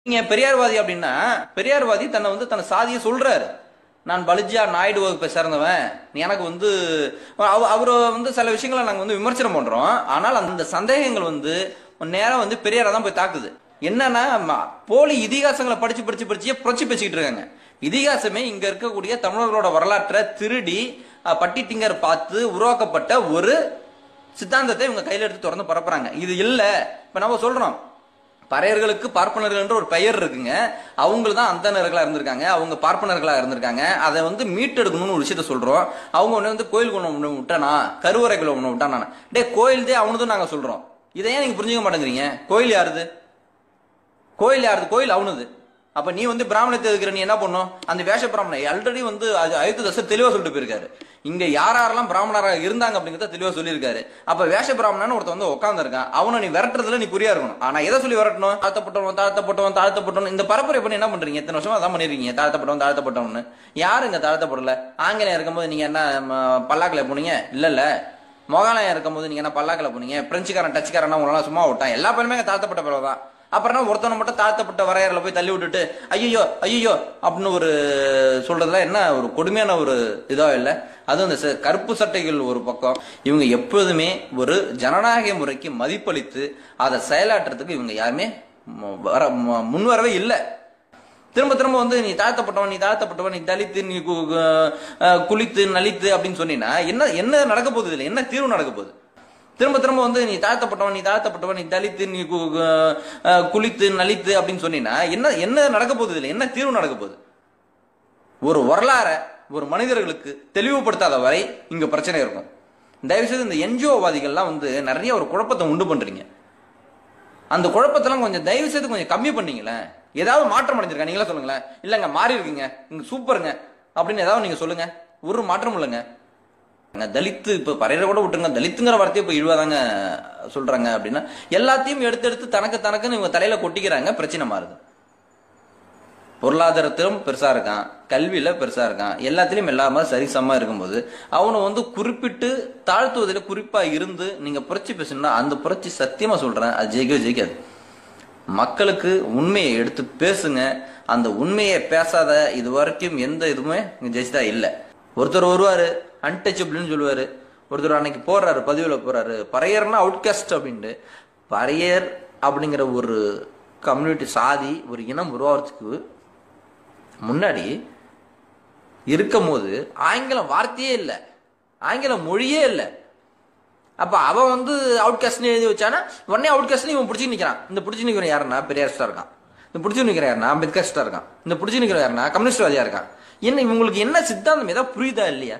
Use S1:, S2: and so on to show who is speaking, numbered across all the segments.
S1: நீங்க பெரியார்வாதி அப்படின்னா பெரியார்வாதி தன்னை வந்து தன்னை சாதியை சொல்றாரு நான் பலிஜியா நாயுடு வகுப்பை சேர்ந்தவன் எனக்கு வந்து அவ- அவரை வந்து சில விஷயங்களை நாங்க வந்து விமர்சனம் பண்றோம் ஆனால் அந்த சந்தேகங்கள் வந்து நேரம் வந்து பெரியாரை தான் போய் தாக்குது என்னன்னா ம- போலி இதிகாசங்களை படிச்சு படிச்சு படிச்சே புரட்சி பேசிக்கிட்டு இருக்காங்க இதிகாசமே இங்க இருக்கக்கூடிய தமிழர்களோட வரலாற்றை திருடி அஹ், பட்டி டிங்கர் பார்த்து உருவாக்கப்பட்ட ஒரு சித்தாந்தத்தை இவங்க கையில எடுத்து திறந்து பரப்புறாங்க இது இல்ல இப்ப நம்ம சொல்றோம் பறையர்களுக்கு பார்ப்பனர்கள் என்ற ஒரு பெயர் இருக்குங்க அவங்க தான் அந்தனர்களா இருந்திருக்காங்க அவங்க பார்ப்பனர்களா இருந்திருக்காங்க அதை வந்து மீட்டெடுக்கணும்னு ஒரு விஷயத்த சொல்றோம் அவங்க ஒண்ணு வந்து கோயில் குணம் ஒண்ணு விட்டானா கருவறைக்குள்ள ஒண்ணு விட்டானா டே கோயில் தே அவனதும் நாங்க சொல்றோம் இதை ஏன் நீங்க புரிஞ்சுக்க மாட்டேங்கிறீங்க கோயில் யாருது கோயில் யாருது கோயில் அவனுது அப்ப நீ வந்து பிராமணத்தை இருக்கிற நீ என்ன பண்ணும் அந்த வேஷ பிராமணன் ஆல்ரெடி வந்து அது அயுத்த தசை தெளிவா சொல்லிட்டு போயிருக்காரு இங்க யார் யாரெல்லாம் பிராமணராக இருந்தாங்க அப்படிங்கறத தெளிவா சொல்லியிருக்காரு அப்ப வேஷ பிராமணன் ஒருத்தன் வந்து உட்காந்துருக்கான் அவனை நீ விரட்டுறதுல நீ குறியா இருக்கணும் ஆனா எதை சொல்லி விரட்டணும் தாழ்த்தப்பட்டவன் தாழ்த்தப்பட்டவன் தாழ்த்தப்பட்டவன் இந்த பரப்புரை பண்ணி என்ன பண்றீங்க எத்தனை வருஷமா அதான் பண்ணிருக்கீங்க தாழ்த்தப்பட்டவன் தாழ்த்தப்பட்டவன் யாருங்க தாழ்த்தப்படல ஆங்கிலேயம் இருக்கும்போது நீங்க என்ன ம, பல்லாக்குல போனீங்க இல்ல இல்ல மொகாலயம் இருக்கும்போது நீங்க என்ன பல்லாக்குல போனீங்க பிரெஞ்சுக்காரன் டச்சுக்காரன் உங்களெல்லாம் சும்மா விட்டான் எல்லா பேருமே இங்க தாழ்த்தப்பட்ட பிறகு தான் அப்புறம் என்ன ஒருத்தனை மட்டும் தாழ்த்தப்பட்ட வரையறையில போய் தள்ளி விட்டுட்டு ஐயோ ஐயோ அப்படின்னு ஒரு சொல்றதுல என்ன ஒரு கொடுமையான ஒரு இதோ இல்லை அதுவும் இந்த ச- கருப்பு சட்டைகள் ஒரு பக்கம் இவங்க எப்போதுமே ஒரு ஜனநாயக முறைக்கு மதிப்பளித்து அதை செயலாற்றுறதுக்கு இவங்க யாருமே ம- வர ம- முன்வரவே இல்லை திரும்ப திரும்ப வந்து நீ தாழ்த்தப்பட்டவன் நீ தாழ்த்தப்பட்டவன் நீ தலித்து நீ கு- கு- அஹ் குளித்து நலித்து அப்படின்னு சொன்னீங்கன்னா என்ன என்ன நடக்க போகுது இல்லை என்ன தீர்வு நடக்க போகுது திரும்ப திரும்ப வந்து நீ தாழ்த்தப்பட்டவன் நீ தாழ்த்தப்பட்டவன் நீ தலித்து நீ கு- கு- அஹ் குளித்து நலித்து அப்படின்னு சொன்னீங்கன்னா என்ன என்ன நடக்க போகுது இல்லை என்ன தீர்வு நடக்க போகுது ஒரு வரலாற ஒரு மனிதர்களுக்கு தெளிவுபடுத்தாத வரை இங்க பிரச்சனை இருக்கும் தயவுசெய்து இந்த என்ஜிஓ வாதிகள்லாம் வந்து நிறைய ஒரு குழப்பத்தை உண்டு பண்றீங்க அந்த குழப்பத்தெல்லாம் கொஞ்சம் தயவு செய்து கொஞ்சம் கம்மி பண்ணீங்களேன் ஏதாவது மாற்றம் அடைஞ்சிருக்கா நீங்களே சொல்லுங்களேன் இல்லைங்க மாறி இருக்கீங்க இங்க சூப்பருங்க அப்படின்னு ஏதாவது நீங்க சொல்லுங்க ஒரு மாற்றம் இல்லைங்க அங்க தலித்து இப்ப பறையற கூட விட்டுருங்க தலித்துங்கிற வார்த்தையை இப்ப இழுவாதாங்க சொல்றாங்க அப்படின்னா எல்லாத்தையும் எடுத்து எடுத்து தனக்கு தனக்குன்னு இவங்க தலையில கொட்டிக்கிறாங்க பிரச்சனை மாறுது பொருளாதாரத்திலும் பெருசா இருக்கான் கல்வியில பெருசா இருக்கான் எல்லாத்திலயும் எல்லாமே சரிசமமா இருக்கும்போது அவனை வந்து குறிப்பிட்டு தாழ்த்துவதில் குறிப்பா இருந்து நீங்க புரட்சி பேசணும்னா அந்த புரட்சி சத்தியமா சொல்றேன் அது ஜெயிக்கவே ஜெயிக்காது மக்களுக்கு உண்மையை எடுத்து பேசுங்க அந்த உண்மையை பேசாத இது வரைக்கும் எந்த இதுவுமே இங்க ஜெயிச்சதா இல்ல ஒருத்தர் வருவாரு அன்டச்சபிள்னு சொல்லுவாரு ஒருத்தர் அன்னைக்கு போடுறாரு பதிவுல போறாரு பறையர்னா அவுட்காஸ்ட் அப்படின்ட்டு பறையர் அப்படிங்கிற ஒரு கம்யூனிட்டி சாதி ஒரு இனம் உருவாகிறதுக்கு முன்னாடி இருக்கும் போது ஆங்கிலம் வார்த்தையே இல்லை ஆங்கில மொழியே இல்லை அப்ப அவன் வந்து அவுட் காஸ்ட்னு எழுதி வச்சானா உடனே அவுட் காஸ்ட்னு இவன் பிடிச்சி நிக்கிறான் இந்த பிடிச்சி நிக்கிறவன் யாருன்னா பெரியாரிஸ்டா இருக்கான் இந்த பிடிச்சி நிக்கிற யாருன்னா அம்பேத்கர்ஸ்டா இருக்கான் இந்த பிடிச்சி நிக்கிற யாருன்னா கம்யூனிஸ்ட்வாதியா இருக்கான் என்ன இவங்களுக்கு என்ன சித்தாந்தம் ஏதாவது புரியுதா இல்லையா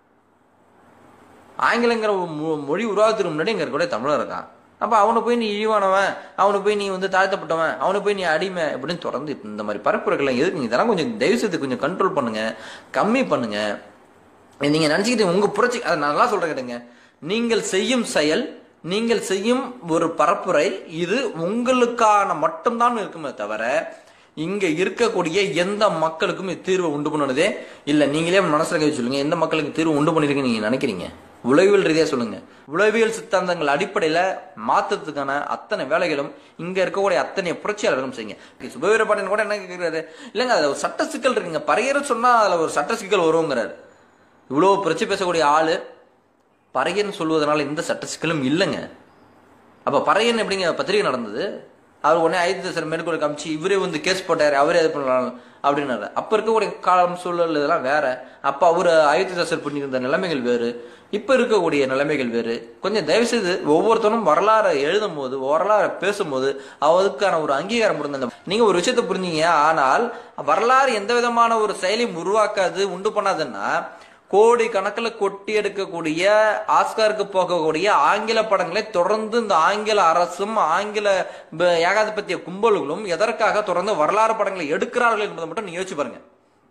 S1: ஆங்கிலங்கிற ஒரு மொ- மொழி உருவாகத்துக்கு முன்னாடி இங்க இருக்கக்கூடிய தமிழர் இருக்கான் அப்ப அவனை போய் நீ இழிவானவன் அவனை போய் நீ வந்து தாழ்த்தப்பட்டவன் அவனை போய் நீ அடிமை அப்படின்னு தொடர்ந்து இப்ப இந்த மாதிரி பரப்புரைகள்லாம் எதுக்கு இதெல்லாம் கொஞ்சம் தயவு செய்து கொஞ்சம் கண்ட்ரோல் பண்ணுங்க கம்மி பண்ணுங்க நீங்க நினைச்சுக்கிட்டு உங்க புரட்சி அதை நான் நல்லா சொல்றேன் கேட்டுங்க நீங்கள் செய்யும் செயல் நீங்கள் செய்யும் ஒரு பரப்புரை இது உங்களுக்கான மட்டும்தான் இருக்குமே தவிர இங்க இருக்கக்கூடிய எந்த மக்களுக்கும் இது தீர்வு உண்டு பண்ணுனதே இல்ல நீங்களே மனசுல கை சொல்லுங்க எந்த மக்களுக்கு தீர்வு உண்டு பண்ணிருக்கீங்க நீங்க நினைக்கிறீங்க உளவியல் ரீதியா சொல்லுங்க உளவியல் சித்தாந்தங்கள் அடிப்படையில மாத்தத்துக்கான அத்தனை வேலைகளும் இங்க இருக்கக்கூடிய அத்தனை புரட்சியாளர்களும் செய்யுங்க சுபவீர பாண்டியன் கூட என்ன கேட்கிறாரு இல்லங்க அதுல ஒரு சட்ட சிக்கல் இருக்குங்க பறையற சொன்னா அதுல ஒரு சட்ட சிக்கல் வருங்கிறாரு இவ்வளவு பிரச்சனை பேசக்கூடிய ஆளு பறையன் சொல்வதனால எந்த சட்ட சிக்கலும் இல்லைங்க அப்ப பறையன் எப்படிங்க பத்திரிகை நடந்தது அவர் உடனே ஐதசர் மேற்கொள் காமிச்சு இவரே வந்து கேஸ் போட்டாரு அவரே இது பண்ணலாம் அப்படின்னாரு அப்ப இருக்கக்கூடிய காலம் சூழல் இதெல்லாம் வேற அப்ப அவரு அயோத்திதாசர் பண்ணியிருந்த நிலைமைகள் வேறு இப்ப இருக்கக்கூடிய நிலைமைகள் வேறு கொஞ்சம் தயவு செய்து ஒவ்வொருத்தரும் வரலாறை எழுதும் போது வரலாறை பேசும்போது அதுக்கான ஒரு அங்கீகாரம் கொடுங்க அந்த- நீங்க ஒரு விஷயத்த புரிஞ்சீங்க ஆனால் வரலாறு எந்த விதமான ஒரு செயலையும் உருவாக்காது உண்டு பண்ணாதுன்னா கோடி கணக்கில் கொட்டி எடுக்கக்கூடிய ஆஸ்காருக்கு போகக்கூடிய ஆங்கில படங்களை தொடர்ந்து இந்த ஆங்கில அரசும் ஆங்கில ப- ஏகாதிபத்திய கும்பல்களும் எதற்காக தொடர்ந்து வரலாறு படங்களை எடுக்கிறார்கள் என்பதை மட்டும் நீங்க யோசிச்சு பாருங்க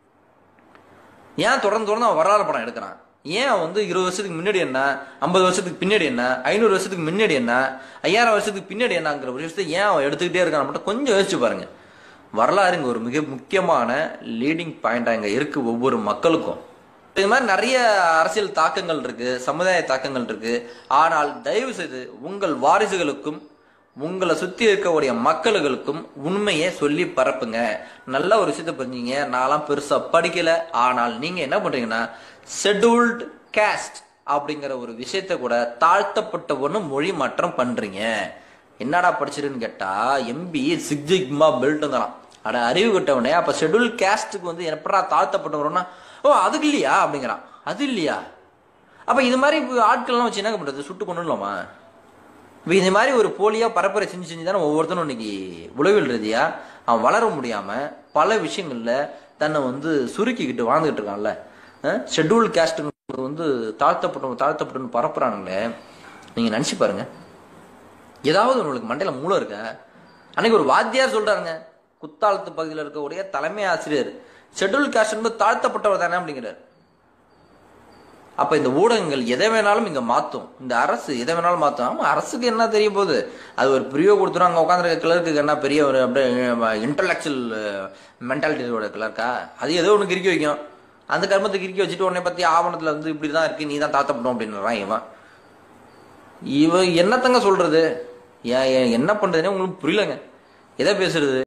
S1: ஏன் தொடர்ந்து தொடர்ந்து அவன் வரலாறு படம் எடுக்கிறான் ஏன் அவன் வந்து இருபது வருஷத்துக்கு முன்னாடி என்ன ஐம்பது வருஷத்துக்கு பின்னாடி என்ன ஐநூறு வருஷத்துக்கு முன்னாடி என்ன ஐயாயிரம் வருஷத்துக்கு பின்னாடி என்னங்கிற ஒரு விஷயத்தை ஏன் அவன் எடுத்துக்கிட்டே இருக்கான் மட்டும் கொஞ்சம் யோசிச்சு பாருங்க வரலாறு இங்க ஒரு மிக முக்கியமான லீடிங் பாயிண்டா இங்க இருக்கு ஒவ்வொரு மக்களுக்கும் இது மாதிரி நிறைய அரசியல் தாக்கங்கள் இருக்கு சமுதாய தாக்கங்கள் இருக்கு ஆனால் தயவு செய்து உங்கள் வாரிசுகளுக்கும் உங்களை சுத்தி இருக்கக்கூடிய மக்களுக்கும் உண்மையை சொல்லி பரப்புங்க நல்ல ஒரு விஷயத்த புரிஞ்சுங்க நான்லாம் பெருசா படிக்கல ஆனால் நீங்க என்ன பண்றீங்கன்னா ஷெட்யூல்டு கேஸ்ட் அப்படிங்கிற ஒரு விஷயத்த கூட தாழ்த்தப்பட்டவனு மொழி மாற்றம் பண்றீங்க என்னடா படிச்சிருன்னு கேட்டா எம்பி சிக்ஜிக்மா பெல்ட்டுங்களாம் அட அறிவு கட்டவனே அப்ப ஷெட்யூல் கேஸ்ட்டுக்கு வந்து எப்படா தாழ்த்தப்பட்டவரோன்னா ஓ அதுக்கு இல்லையா அப்படிங்கிறான் அது இல்லையா அப்ப இது மாதிரி ஆட்கள்லாம் வச்சு என்ன பண்றது சுட்டு கொண்டுலாமா இப்போ இந்த மாதிரி ஒரு போலியா பரப்புரை செஞ்சு செஞ்சு தானே ஒவ்வொருத்தனும் இன்னைக்கு உளவியல் ரீதியா அவன் வளர முடியாம பல விஷயங்கள்ல தன்னை வந்து சுருக்கிக்கிட்டு வாழ்ந்துகிட்டு இருக்கான்ல ஷெட்யூல் கேஸ்ட்டுங்கிறது வந்து தாழ்த்தப்பட்டவங்க தாழ்த்தப்பட்டவங்க பரப்புறானுங்களே நீங்க நினைச்சு பாருங்க ஏதாவது உங்களுக்கு மண்டையில மூளை இருக்க அன்னைக்கு ஒரு வாத்தியார் சொல்றாருங்க குத்தாலத்து பகுதியில் இருக்கக்கூடிய தலைமை ஆசிரியர் ஷெட்யூல் காஸ்ட் என்பது தாழ்த்தப்பட்டவர் தானே அப்படிங்கிறார் அப்ப இந்த ஊடகங்கள் எதை வேணாலும் இங்க மாத்தும் இந்த அரசு எதை வேணாலும் மாத்தும் ஆமா அரசுக்கு என்ன தெரிய போகுது அது ஒரு பிரிவோ கொடுத்துரும் அங்க உட்காந்துருக்க கிளர்க்கு என்ன பெரிய ஒரு அப்படியே இன்டலெக்சுவல் மென்டாலிட்டியோட கிளர்க்கா அது ஏதோ ஒன்று கிறுக்கி வைக்கும் அந்த கர்மத்தை கிறுக்கி வச்சுட்டு உடனே பத்தி ஆவணத்துல வந்து இப்படிதான் இருக்கு நீ தான் தாத்தப்படும் அப்படின்றான் இவன் இவன் என்னத்தங்க சொல்றது ஏன் ஏன் என்ன பண்றதுன்னே உங்களுக்கு புரியலங்க எதை பேசுறது